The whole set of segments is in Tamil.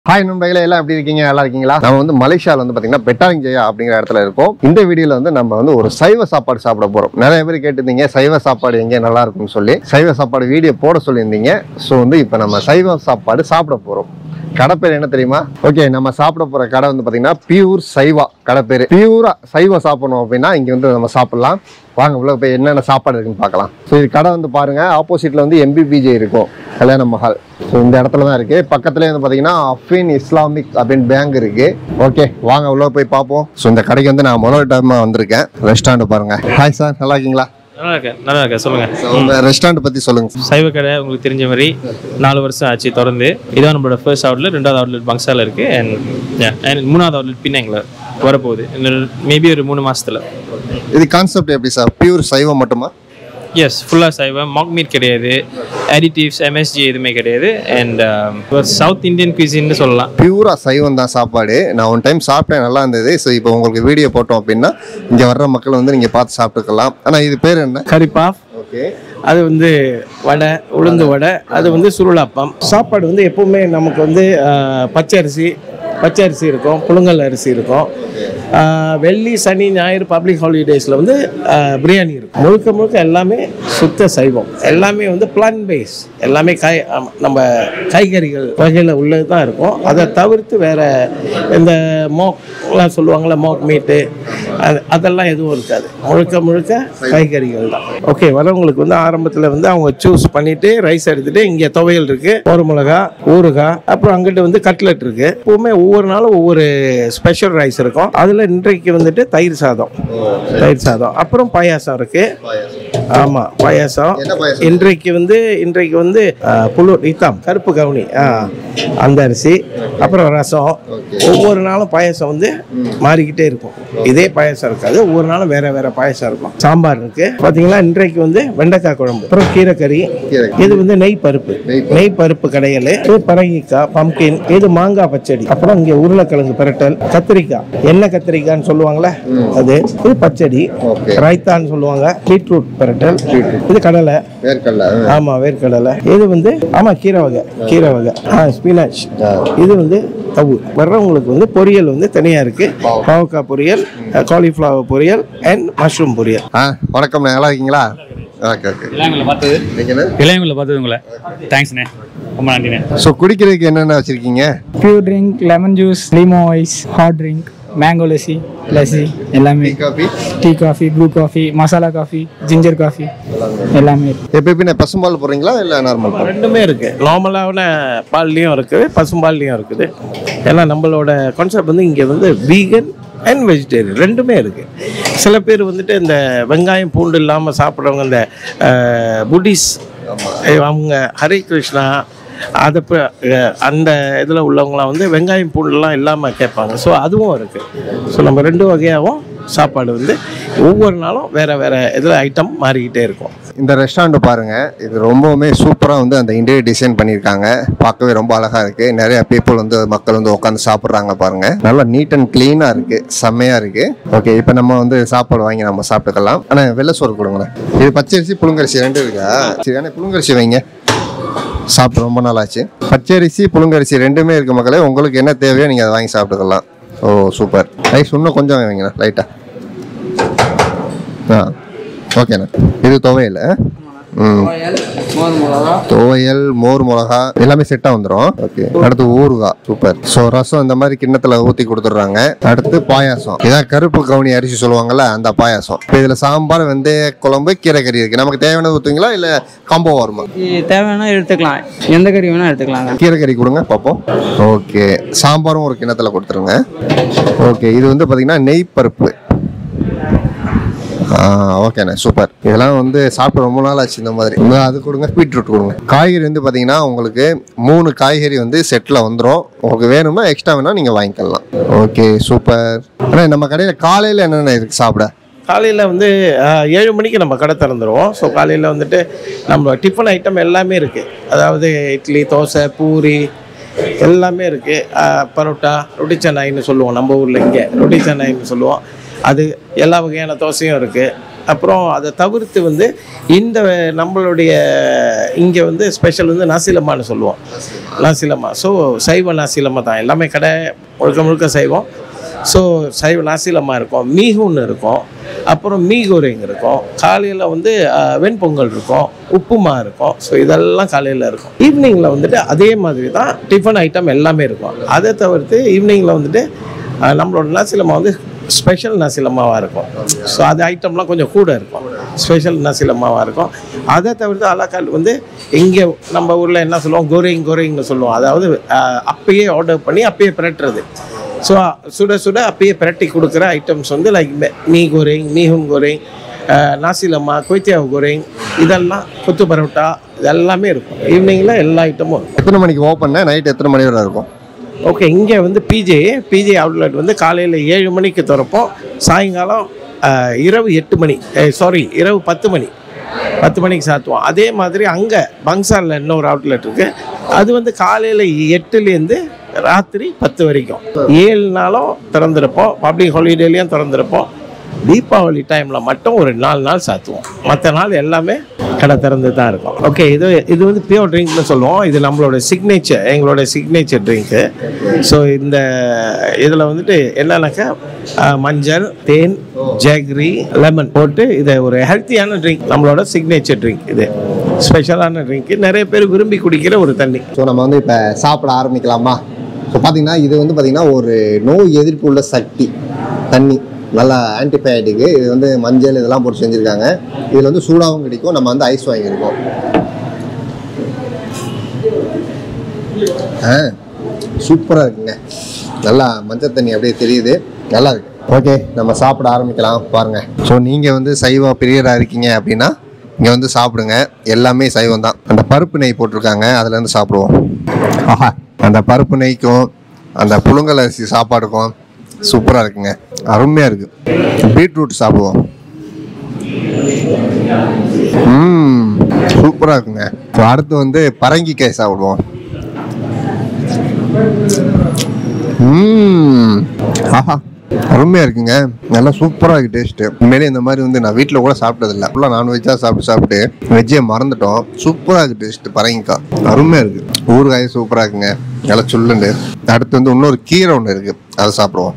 ஹாய் நண்பர்களே எல்லாம் எப்படி இருக்கீங்க நல்லா இருக்கீங்களா நம்ம வந்து மலேசியால வந்து பாத்தீங்கன்னா பெட்டாலிங் ஜெயா அப்படிங்கிற இடத்துல இருக்கோம் இந்த வீடியோல வந்து நம்ம வந்து ஒரு சைவ சாப்பாடு சாப்பிட போறோம் நிறைய பேர் கேட்டிருந்தீங்க சைவ சாப்பாடு எங்க நல்லா இருக்கும்னு சொல்லி சைவ சாப்பாடு வீடியோ போட சொல்லியிருந்தீங்க ஸோ வந்து இப்போ நம்ம சைவ சாப்பாடு சாப்பிட போறோம் கடை பேர் என்ன தெரியுமா ஓகே நம்ம சாப்பிட போற கடை வந்து பாத்தீங்கன்னா பியூர் சைவா கடை பேர் பியூரா சைவம் சாப்பிடணும் அப்படின்னா இங்க வந்து நம்ம சாப்பிடலாம் வாங்க உள்ள போய் என்னென்ன சாப்பாடு இருக்குன்னு பார்க்கலாம் ஸோ இது கடை வந்து பாருங்க ஆப்போசிட்ல வந்து எம்பிபிஜே இருக்கும் கல்யாண மஹால் ஸோ இந்த இடத்துல தான் இருக்கு பக்கத்துலேயே வந்து பார்த்தீங்கன்னா அஃபின் இஸ்லாமிக் அப்படின்னு பேங்க் இருக்கு ஓகே வாங்க உள்ள போய் பார்ப்போம் ஸோ இந்த கடைக்கு வந்து நான் முதல் டைம் வந்திருக்கேன் ரெஸ்டாரண்ட் பாருங்க ஹாய் சார் நல்லா இருக்கீங்களா நல்லா இருக்கேன் நல்லா இருக்கேன் சொல்லுங்க So, உங்க ரெஸ்டாரண்ட் பத்தி சொல்லுங்க சைவ கடை உங்களுக்கு தெரிஞ்ச மாதிரி நாலு வருஷம் ஆச்சு திறந்து இதான் நம்மளோட ஃபர்ஸ்ட் அவுட்லெட் ரெண்டாவது அவுட்லெட் பங்சால இருக்கு அண்ட் அண்ட் மூணாவது அவுட்லெட் பின்னைங்கள வரப்போகுது மேபி ஒரு மூணு மாசத்துல இது கான்செப்ட் எப்படி சார் பியூர் சைவம் மட்டுமா எஸ் ஃபுல்லாக சைவம் மாக் மீட் கிடையாது அடிட்டிவ்ஸ் எம்எஸ்ஜி எதுவுமே கிடையாது அண்ட் சவுத் இந்தியன் cuisine சொல்லலாம் பியூரா சைவம் தான் சாப்பாடு நான் ஒன் டைம் சாப்பிட்டேன் நல்லா இருந்தது ஸோ இப்போ உங்களுக்கு வீடியோ போட்டோம் அப்படின்னா இங்கே வர்ற மக்கள் வந்து நீங்கள் பார்த்து சாப்பிட்டுக்கலாம் ஆனால் இது பேர் என்ன கறிப்பாஃப் ஓகே அது வந்து வடை உளுந்து வடை அது வந்து சுருளாப்பம் சாப்பாடு வந்து எப்பவுமே நமக்கு வந்து ஆஹ், பச்சை அரிசி பச்சை அரிசி இருக்கும் புழுங்கல் அரிசி இருக்கும் ஆஹ், வெள்ளி சனி ஞாயிறு பப்ளிக் ஹாலிடேஸில் வந்து ஆஹ், பிரியாணி இருக்கும் முழுக்க முழுக்க எல்லாமே சுத்த சைவம் எல்லாமே வந்து பிளான் பேஸ் எல்லாமே காய் ஆமா, நம்ம காய்கறிகள் வகையில் உள்ளது தான் இருக்கும் அதை தவிர்த்து வேற இந்த மோக்லாம் சொல்லுவாங்கள்ல மோக் மீட்டு அது அதெல்லாம் எதுவும் இருக்காது முழுக்க முழுக்க காய்கறிகள் தான் ஓகே வரவங்களுக்கு வந்து ஆரம்பத்தில் வந்து அவங்க சூஸ் பண்ணிட்டு ரைஸ் எடுத்துட்டு இங்கே துவையல் இருக்கு ஒரு மிளகா ஊறுகாய் அப்புறம் அங்கிட்டு வந்து கட்லெட் இருக்கு எப்பவுமே ஒவ்வொரு நாளும் ஒவ்வொரு ஸ்பெஷல் ரைஸ் இருக்கும் அதில் இன்றைக்கு வந்துட்டு தயிர் சாதம் தயிர் சாதம் அப்புறம் பாயாசம் இருக்கு ஆமா பாயாசம் என்ன பாயாசம்? இன்றைக்கு வந்து இன்றைக்கு வந்து ஆஹ், புழு இத்தாம் கருப்பு கவுனி ஆ, அந்த அரிசி அப்புறம் ரசம் ஒவ்வொரு நாளும் பாயாசம் வந்து மாறிக்கிட்டே இருக்கும் இதே பாயாசம் இருக்காது ஒவ்வொரு நாளும் வேற வேற பாயாசம் இருக்கும் சாம்பார் இருக்கு பாத்தீங்களா இன்றைக்கு வந்து வெண்டைக்காய் குழம்பு அப்புறம் கீரைக்கறி கீரைக்கறி. இது வந்து நெய் பருப்பு நெய் நெய் பருப்பு கடையல் இது பரங்கிக்காய் பம்கின் இது மாங்காய் பச்சடி அப்புறம் இங்க உருளைக்கிழங்கு பிரட்டல் கத்திரிக்காய் எண்ணெய் கத்திரிக்காய்ன்னு சொல்லுவாங்கல்ல அது இது பச்சடி ஓகே ரைத்தான்னு சொல்லுவாங்க பீட்ரூட் பிரட்டல் இது கடலை வேர்க்கடலை ஆமா வேர்க்கடலை இது வந்து ஆமா கீரை வகை கீரை வகை ஆ ஸ்பினாச் இது வந்து தவு வர்றவங்களுக்கு வந்து பொரியல் வந்து தனியா இருக்கு பாவக்காய் பொரியல் காலிஃப்ளவர் பொரியல் அண்ட் மஷ்ரூம் பொரியல் ஆ வணக்கம் நல்லா இருக்கீங்களா ஓகே ஓகே இளையங்குள்ள பார்த்தது நீங்கள் இளையங்குள்ள பார்த்தது உங்களை தேங்க்ஸ்ண்ணே ரொம்ப நன்றிண்ணே ஸோ குடிக்கிறதுக்கு என்னென்ன வச்சுருக்கீங்க பியூர் ட்ரிங்க் லெமன் ஜூஸ் லீமோ ice hot drink mango lassi lassi எல்லாமே coffee tea coffee blue coffee masala coffee ginger coffee எல்லாமே இருக்கு எப்போ எப்படின்னா பசும்பால் போடுறீங்களா இல்லை நார்மல் பால் ரெண்டுமே இருக்கு நார்மலான பால்லையும் இருக்குது பசும்பால்லையும் இருக்குது ஏன்னா நம்மளோட கான்செப்ட் வந்து இங்கே வந்து வீகன் அண்ட் வெஜிடேரியன் ரெண்டுமே இருக்கு சில பேர் வந்துட்டு இந்த வெங்காயம் பூண்டு இல்லாமல் சாப்பிட்றவங்க இந்த புட்டிஸ் அவங்க ஹரே கிருஷ்ணா அதை ப- அஹ் அந்த இதில் உள்ளவங்களாம் வந்து வெங்காயம் பூண்டுலாம் இல்லாமல் கேட்பாங்க ஸோ அதுவும் இருக்குது ஸோ நம்ம ரெண்டு வகையாகவும் சாப்பாடு வந்து ஒவ்வொரு நாளும் வேறு வேறு இதில் ஐட்டம் மாறிக்கிட்டே இருக்கும் இந்த ரெஸ்டாரண்ட் பாருங்க இது ரொம்பவுமே சூப்பராக வந்து அந்த இன்டீரியர் டிசைன் பண்ணியிருக்காங்க பார்க்கவே ரொம்ப அழகா இருக்கு நிறைய பீப்புள் வந்து மக்கள் வந்து உட்காந்து சாப்பிட்றாங்க பாருங்க நல்லா நீட் அண்ட் க்ளீனாக இருக்கு செம்மையா இருக்கு ஓகே இப்போ நம்ம வந்து சாப்பாடு வாங்கி நம்ம சாப்பிட்டுக்கலாம் ஆனால் வெள்ளை சோறு கொடுங்களேன் இது பச்சரிசி புழுங்கரிசி ரெண்டு இருக்கா சரி ஆனால் புழுங்கரிசி வைங்க சாப்பிட்டு ரொம்ப நாள் ஆச்சு பச்சரிசி புழுங்கரிசி ரெண்டுமே இருக்கு மக்களே உங்களுக்கு என்ன தேவையோ நீங்கள் அதை வாங்கி சாப்பிட்டுக்கலாம் ஓ சூப்பர் ரைஸ் இன்னும் கொஞ்சம் வைங்கண்ணா லைட்டாக ஆ ஓகேண்ணா இது துவையல் ம் துவையல் மோர் மிளகா எல்லாமே செட்டாக வந்துடும் ஓகே அடுத்து ஊறுகாய் சூப்பர் ஸோ ரசம் இந்த மாதிரி கிண்ணத்தில் ஊற்றி கொடுத்துட்றாங்க அடுத்து பாயாசம் இதான் கருப்பு கவுனி அரிசி சொல்லுவாங்கல்ல அந்த பாயாசம் இப்போ இதில் சாம்பார் வெந்தய குழம்பு கீரை கறி இருக்கு நமக்கு தேவையானது ஊற்றுவீங்களா இல்லை காம்போ வருமா தேவைன்னா எடுத்துக்கலாம் எந்த கறி வேணால் எடுத்துக்கலாங்க கீரை கறி கொடுங்க பார்ப்போம் ஓகே சாம்பாரும் ஒரு கிண்ணத்தில் கொடுத்துருங்க ஓகே இது வந்து பார்த்தீங்கன்னா நெய் பருப்பு ஆ ஓகேண்ணே சூப்பர் இதெல்லாம் வந்து சாப்பிட்டு ரொம்ப நாள் ஆச்சு இந்த மாதிரி இந்த அது கொடுங்க பீட்ரூட் கொடுங்க காய்கறி வந்து பார்த்தீங்கன்னா உங்களுக்கு மூணு காய்கறி வந்து செட்டில் வந்துடும் உங்களுக்கு வேணும்னா எக்ஸ்ட்ரா வேணால் நீங்கள் வாங்கிக்கலாம் ஓகே சூப்பர் அண்ணா நம்ம கடையில் காலையில் என்னென்ன இருக்குது சாப்பிட காலையில் வந்து ஆஹ், ஏழு மணிக்கு நம்ம கடை திறந்துருவோம் ஸோ காலையில் வந்துட்டு நம்ம டிஃபன் ஐட்டம் எல்லாமே இருக்குது அதாவது இட்லி தோசை பூரி எல்லாமே இருக்குது பரோட்டா ரொட்டி சென்னாயின்னு சொல்லுவோம் நம்ம ஊரில் இங்கே ரொட்டி சென்னாயின்னு சொல்லுவோம் அது எல்லா வகையான தோசையும் இருக்குது அப்புறம் அதை தவிர்த்து வந்து இந்த நம்மளுடைய இங்கே வந்து ஸ்பெஷல் வந்து நாசிலம்மான்னு சொல்லுவோம் நாசிலம்மா ஸோ சைவ நாசிலம்மா தான் எல்லாமே கடை முழுக்க முழுக்க சைவம் ஸோ சைவ நாசிலம்மா இருக்கும் மீகுன்னு இருக்கும் அப்புறம் மீ கோரிங் இருக்கும் காலையில் வந்து அஹ், வெண்பொங்கல் இருக்கும் உப்புமா இருக்கும் ஸோ இதெல்லாம் காலையில் இருக்கும் ஈவினிங்கில் வந்துட்டு அதே மாதிரி தான் டிஃபன் ஐட்டம் எல்லாமே இருக்கும் அதை தவிர்த்து ஈவினிங்கில் வந்துட்டு அஹ், நம்மளோட நாசிலம்மா வந்து ஸ்பெஷல் நசிலமாவாக இருக்கும் ஸோ அது ஐட்டம்லாம் கொஞ்சம் கூட இருக்கும் ஸ்பெஷல் நசிலமாவாக இருக்கும் அதை தவிர்த்து அலாக்கால் வந்து இங்கே நம்ம ஊரில் என்ன சொல்லுவோம் கோரிங் கோரிங்னு சொல்லுவோம் அதாவது அஹ், அப்பயே ஆர்டர் பண்ணி அப்பயே பிரட்டுறது ஸோ சுட சுட அப்பயே பிரட்டி கொடுக்குற ஐட்டம்ஸ் வந்து லைக் மீ கோரிங் மீஹும் கோரிங் நாசிலம்மா கொய்த்தியாவு கோரிங் இதெல்லாம் கொத்து பரோட்டா இதெல்லாமே இருக்கும் ஈவினிங்கில் எல்லா ஐட்டமும் இருக்கும் எத்தனை மணிக்கு ஓப்பன் நைட் எத்தனை மணி வரை இருக்கும் ஓகே இங்கே வந்து பிஜே பிஜே அவுட்லெட் வந்து காலையில் ஏழு மணிக்கு திறப்போம் சாயங்காலம் அஹ், இரவு எட்டு மணி சாரி இரவு பத்து மணி பத்து மணிக்கு சாத்துவோம் அதே மாதிரி அங்கே பங்சாரில் இன்னொரு அவுட்லெட் இருக்குது அது வந்து காலையில் எட்டுலேருந்து ராத்திரி பத்து வரைக்கும் ஏழு நாளும் திறந்திருப்போம் பப்ளிக் ஹாலிடேலையும் திறந்திருப்போம் தீபாவளி டைமில் மட்டும் ஒரு நாலு நாள் சாத்துவோம் மற்ற நாள் எல்லாமே கடை திறந்து தான் இருக்கும் ஓகே இது இது வந்து பியூர் ட்ரிங்க்னு சொல்லுவோம் இது நம்மளோட சிக்னேச்சர் எங்களோட சிக்னேச்சர் ட்ரிங்க்கு ஸோ இந்த இதில் வந்துட்டு என்னன்னாக்கா அஹ், மஞ்சள் தேன் ஜாக்ரி லெமன் போட்டு இதை ஒரு ஹெல்த்தியான ட்ரிங்க் நம்மளோட சிக்னேச்சர் ட்ரிங்க் இது ஸ்பெஷலான ட்ரிங்க்கு நிறைய பேர் விரும்பி குடிக்கிற ஒரு தண்ணி ஸோ நம்ம வந்து இப்போ சாப்பிட ஆரம்பிக்கலாமா ஸோ பார்த்தீங்கன்னா இது வந்து பார்த்தீங்கன்னா ஒரு நோய் எதிர்ப்பு உள்ள சக்தி தண்ணி நல்லா ஆன்டிபயோட்டிக்கு இது வந்து மஞ்சள் இதெல்லாம் போட்டு செஞ்சுருக்காங்க இதில் வந்து சூடாகவும் கிடைக்கும் நம்ம வந்து ஐஸ் வாங்கியிருக்கோம் ஆ சூப்பராக இருக்குங்க நல்லா மஞ்சள் தண்ணி அப்படியே தெரியுது நல்லா இருக்கு ஓகே நம்ம சாப்பிட ஆரம்பிக்கலாம் பாருங்க ஸோ நீங்கள் வந்து சைவ பிரியராக இருக்கீங்க அப்படின்னா இங்கே வந்து சாப்பிடுங்க எல்லாமே சைவம் தான் அந்த பருப்பு நெய் போட்டிருக்காங்க அதுலேருந்து சாப்பிடுவோம் ஆஹா அந்த பருப்பு நெய்க்கும் அந்த புழுங்கல் அரிசி சாப்பாடுக்கும் சூப்பராக இருக்குங்க அருமையாக இருக்குது பீட்ரூட் சாப்பிடுவோம் ம் சூப்பராக இருக்குங்க இப்போ அடுத்து வந்து பரங்கிக்காய் சாப்பிடுவோம் ம் ஆஹா அருமையாக இருக்குங்க நல்லா சூப்பராக இருக்குது டேஸ்ட்டு உண்மையிலே இந்த மாதிரி வந்து நான் வீட்டில் கூட சாப்பிட்டதில்ல ஃபுல்லாக நான்வெஜ்ஜாக சாப்பிட்டு சாப்பிட்டு வெஜ்ஜே மறந்துட்டோம் சூப்பராக இருக்குது டேஸ்ட்டு பரங்கிக்காய் அருமையாக இருக்குது ஊறுகாய் சூப்பராக இருக்குங்க நல்லா சொல்லுண்டு அடுத்து வந்து இன்னொரு கீரை ஒன்று இருக்குது அதை சாப்பிடுவோம்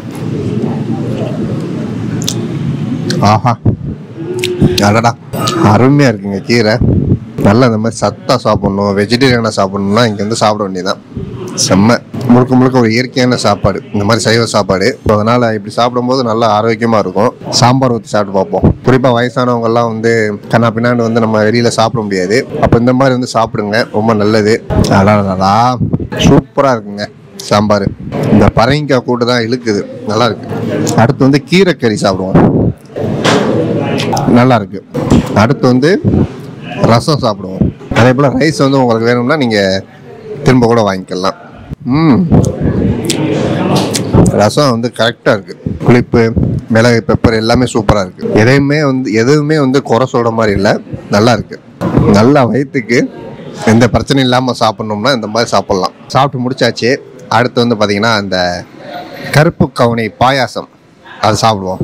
ஆஹா அடடா அருமையாக இருக்குங்க கீரை நல்லா இந்த மாதிரி சத்தாக சாப்பிட்ணும் வெஜிடேரியனாக சாப்பிட்ணும்னா இங்கே வந்து சாப்பிட வேண்டியதான் செம்ம முழுக்க முழுக்க ஒரு இயற்கையான சாப்பாடு இந்த மாதிரி சைவ சாப்பாடு ஸோ அதனால் இப்படி சாப்பிடும்போது நல்லா ஆரோக்கியமாக இருக்கும் சாம்பார் ஊற்றி சாப்பிட்டு பார்ப்போம் குறிப்பாக வயசானவங்கெல்லாம் வந்து கண்ணா பின்னாண்டு வந்து நம்ம வெளியில் சாப்பிட முடியாது அப்போ இந்த மாதிரி வந்து சாப்பிடுங்க ரொம்ப நல்லது அடடா சூப்பராக இருக்குங்க சாம்பார் இந்த பரங்கிக்காய் கூட்டு தான் இழுக்குது நல்லா இருக்கு அடுத்து வந்து கீரைக்கறி சாப்பிடுவோம் நல்லா இருக்கு அடுத்து வந்து ரசம் சாப்பிடுவோம் அதே போல் ரைஸ் வந்து உங்களுக்கு வேணும்னா நீங்கள் திரும்ப கூட வாங்கிக்கலாம் ம் ரசம் வந்து கரெக்டாக இருக்குது புளிப்பு மிளகு பெப்பர் எல்லாமே சூப்பராக இருக்குது எதையுமே வந்து எதுவுமே வந்து குறை சொல்கிற மாதிரி இல்லை நல்லா இருக்குது நல்லா வயிற்றுக்கு எந்த பிரச்சனையும் இல்லாமல் சாப்பிட்ணும்னா இந்த மாதிரி சாப்பிட்லாம் சாப்பிட்டு முடிச்சாச்சு அடுத்து வந்து பார்த்திங்கன்னா அந்த கருப்பு கவுனி பாயாசம் அது சாப்பிடுவோம்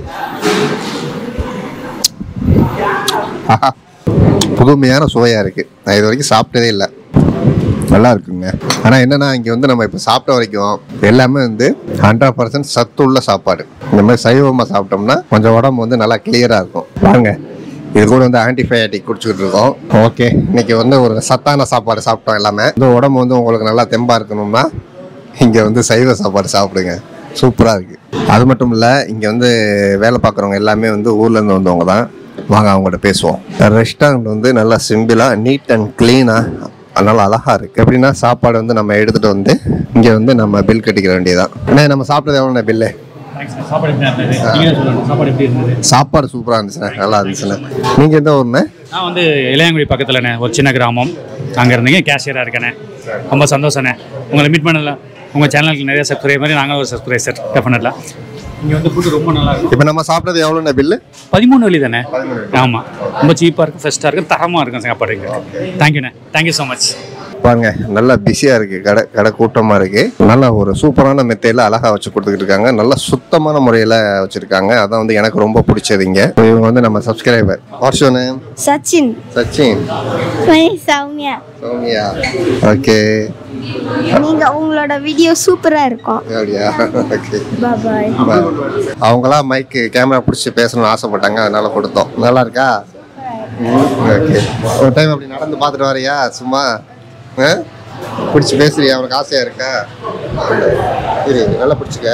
ஆஹா. புதுமையான சுவையாக இருக்குது நான் இது வரைக்கும் சாப்பிட்டதே இல்லை நல்லா இருக்குங்க ஆனால் என்னன்னா இங்கே வந்து நம்ம இப்போ சாப்பிட்ட வரைக்கும் எல்லாமே வந்து ஹண்ட்ரட் பர்சன்ட் சத்து உள்ள சாப்பாடு இந்த மாதிரி சைவமாக சாப்பிட்டோம்னா கொஞ்சம் உடம்பு வந்து நல்லா கிளியராக இருக்கும் வாங்க இது கூட வந்து ஆன்டிபயோட்டிக் குடிச்சுக்கிட்டு இருக்கோம் ஓகே இன்னைக்கு வந்து ஒரு சத்தான சாப்பாடு சாப்பிட்டோம் எல்லாமே இந்த உடம்பு வந்து உங்களுக்கு நல்லா தெம்பாக இருக்கணும்னா இங்கே வந்து சைவ சாப்பாடு சாப்பிடுங்க சூப்பராக இருக்குது அது மட்டும் இல்லை இங்கே வந்து வேலை பார்க்குறவங்க எல்லாமே வந்து ஊர்லேருந்து வந்தவங்க தான் வாங்க அவங்கள்ட்ட பேசுவோம் ரெஸ்டாரண்ட் வந்து நல்லா சிம்பிளாக நீட் அண்ட் க்ளீனாக அதனால அழகா இருக்கு எப்படின்னா சாப்பாடு வந்து நம்ம எடுத்துட்டு வந்து இங்க வந்து நம்ம பில் கட்டிக்கிற வேண்டியதான் அண்ணே நம்ம சாப்பிட்டது எவ்வளோ பில்லு தேங்க்ஸ் சாப்பாடு எப்படி இருந்தது நீங்களே சொல்லணும் சாப்பாடு எப்படி இருந்தது சாப்பாடு சூப்பரா இருந்துச்சுண்ணே நல்லா இருந்துச்சுண்ணே நீங்க எந்த ஊர்ண்ணே நான் வந்து இளையாங்குடி பக்கத்துலண்ணே ஒரு சின்ன கிராமம் அங்கே இருந்தீங்க கேஷியராக இருக்கேண்ணே ரொம்ப சந்தோஷண்ணே உங்களை மீட் பண்ணல உங்கள் சேனலுக்கு நிறைய சப்ஸ்கிரைப் மாதிரி நாங்களும் ஒரு சப்ஸ்கிரைசர் டெஃபினட்டாக இங்கே வந்து ஃபுட்டு ரொம்ப நல்லா இருக்கும் இப்போ நம்ம சாப்பிட்டது எவ்வளோண்ணே பில்லு பதிமூணு வழி தானே ஆமாம் ரொம்ப சீப்பாக இருக்கும் ஃப்ரெஷ்ஷாக இருக்கும் தரமாக இருக்கும் சாப்பாடு எங்களுக்கு தேங்க்யூண்ணே தேங்க்யூ ஸோ மச் பாருங்க நல்லா பிஸியாக இருக்குது கடை கடை கூட்டமாக இருக்குது நல்ல ஒரு சூப்பரான மெத்தையில் அழகாக வச்சு கொடுத்துக்கிட்டு இருக்காங்க நல்ல சுத்தமான முறையில் வச்சுருக்காங்க அதான் வந்து எனக்கு ரொம்ப பிடிச்சதுங்க இவங்க வந்து நம்ம subscriber WhatsApp Sachin Sachin Soumya Soumya okay நீங்க உங்களோட வீடியோ சூப்பரா இருக்கும் அப்படியா ஓகே பாய் அவங்களாம் மைக்கு கேமரா பிடிச்சி பேசணும்னு ஆசைப்பட்டாங்க அதனால கொடுத்தோம் நல்லா இருக்கா ஓகே ஒரு டைம் அப்படி நடந்து பார்த்துட்டு வரியா சும்மா ஆ? பிடிச்சி பேசுறியா அவனுக்கு ஆசையா இருக்கா சரி நல்லா பிடிச்சிக்க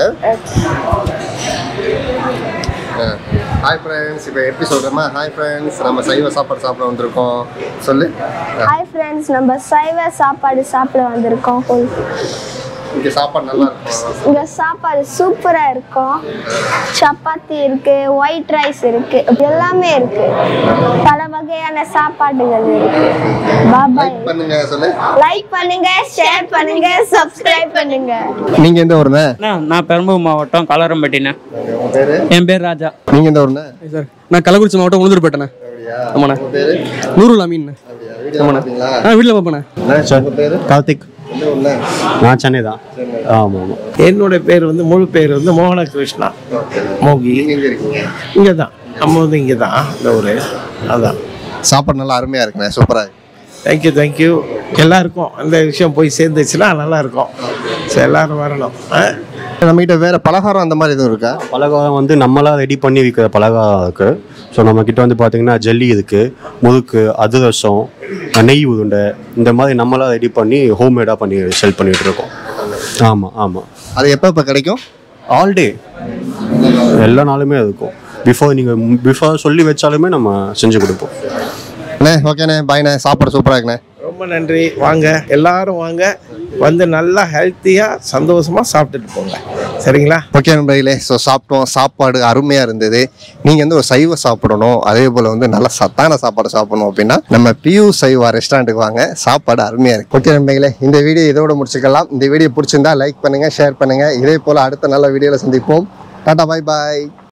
ஹாய் ஃப்ரெண்ட்ஸ் இப்போ எப்படி சொல்கிறோமா ஹாய் ஃப்ரெண்ட்ஸ் நம்ம சைவ சாப்பாடு சாப்பிட வந்திருக்கோம் சொல்லு ஹாய் ஃப்ரெண்ட்ஸ் நம்ம சைவ சாப்பாடு சாப்பிட வந்திருக்கோம் இங்கே சாப்பாடு நல்லா இருக்கும் இங்க சாப்பாடு சூப்பரா இருக்கும் சப்பாத்தி இருக்கு ஒயிட் ரைஸ் இருக்கு எல்லாமே இருக்கு பல வகையான சாப்பாடுகள் இருக்கு பாபாய் லைக் பண்ணுங்க சொல்லு லைக் பண்ணுங்க ஷேர் பண்ணுங்க சப்ஸ்கிரைப் பண்ணுங்க நீங்கள் எந்த ஊருண்ணே அண்ணா, நான் பெரம்பலூர் மாவட்டம் கலரம்பட்டிண்ணே உங்கள் பேர் என் பேர் ராஜா நீங்கள் எந்த ஊருண்ணே சார் நான் கள்ளக்குறிச்சி மாவட்டம் உளுந்தூர்பேட்டேண்ணே ஆமாண்ணே உங்கள் பேர் நூறுல் அமீன் வீடியோ பார்த்தீங்களா ஆ வீட்டில் பார்ப்பேண்ணே உங்கள் பேர் கார்த்திக் எந்த ஊருண்ணே நான் சென்னை தான் ஆமாம் ஆமாம் என்னோட பேர் வந்து முழு பேர் வந்து மோகனகிருஷ்ணா மோகி நீங்கள் எங்கே இருக்கீங்க இங்கே தான் நம்ம வந்து இங்கே தான் இந்த ஊர் அதான் சாப்பாடு நல்லா அருமையாக இருக்குண்ணே சூப்பராக இருக்கு தேங்க்யூ தேங்க்யூ எல்லாருக்கும் அந்த விஷயம் போய் சேர்ந்துச்சுன்னா நல்லா இருக்கும் சரி எல்லாரும் வரணும் ஆ நம்மகிட்ட வேற பலகாரம் அந்த மாதிரி எதுவும் இருக்கா பலகாரம் வந்து நம்மளா ரெடி பண்ணி விற்கிற பலகாரம் இருக்குது ஸோ நம்மக்கிட்ட வந்து பார்த்தீங்கன்னா ஜல்லி இருக்குது முறுக்கு அதிரசம் நெய் உருண்டை இந்த மாதிரி நம்மளா ரெடி பண்ணி ஹோம்மேடாக பண்ணி செல் பண்ணிகிட்டு இருக்கோம் ஆமாம் ஆமாம் அது எப்போ எப்போ கிடைக்கும் ஆல் டே எல்லா நாளுமே இருக்கும் பிஃபோர் நீங்கள் பிஃபோர் சொல்லி வச்சாலுமே நம்ம செஞ்சு கொடுப்போம் அண்ணே ஓகேண்ணே பாய்ண்ணே சாப்பாடு சூப்பராக இருக்குண்ணே ரொம்ப நன்றி வாங்க எல்லாரும் வாங்க வந்து நல்லா ஹெல்த்தியாக சந்தோஷமாக சாப்பிட்டுட்டு போங்க சரிங்களா ஓகே நண்பர்களே ஸோ சாப்பிட்டோம் சாப்பாடு அருமையாக இருந்தது நீங்கள் வந்து ஒரு சைவ சாப்பிடணும் அதே போல் வந்து நல்ல சத்தான சாப்பாடு சாப்பிடணும் அப்படின்னா நம்ம பியூ சைவா ரெஸ்டாரண்ட்டுக்கு வாங்க சாப்பாடு அருமையாக இருக்கு ஓகே நண்பர்களே இந்த வீடியோ இதோட முடிச்சுக்கலாம் இந்த வீடியோ பிடிச்சிருந்தா லைக் பண்ணுங்கள் ஷேர் பண்ணுங்கள் இதே போல் அடுத்த நல்ல வீடியோவில் சந்திப்போம் டாடா பாய் பாய்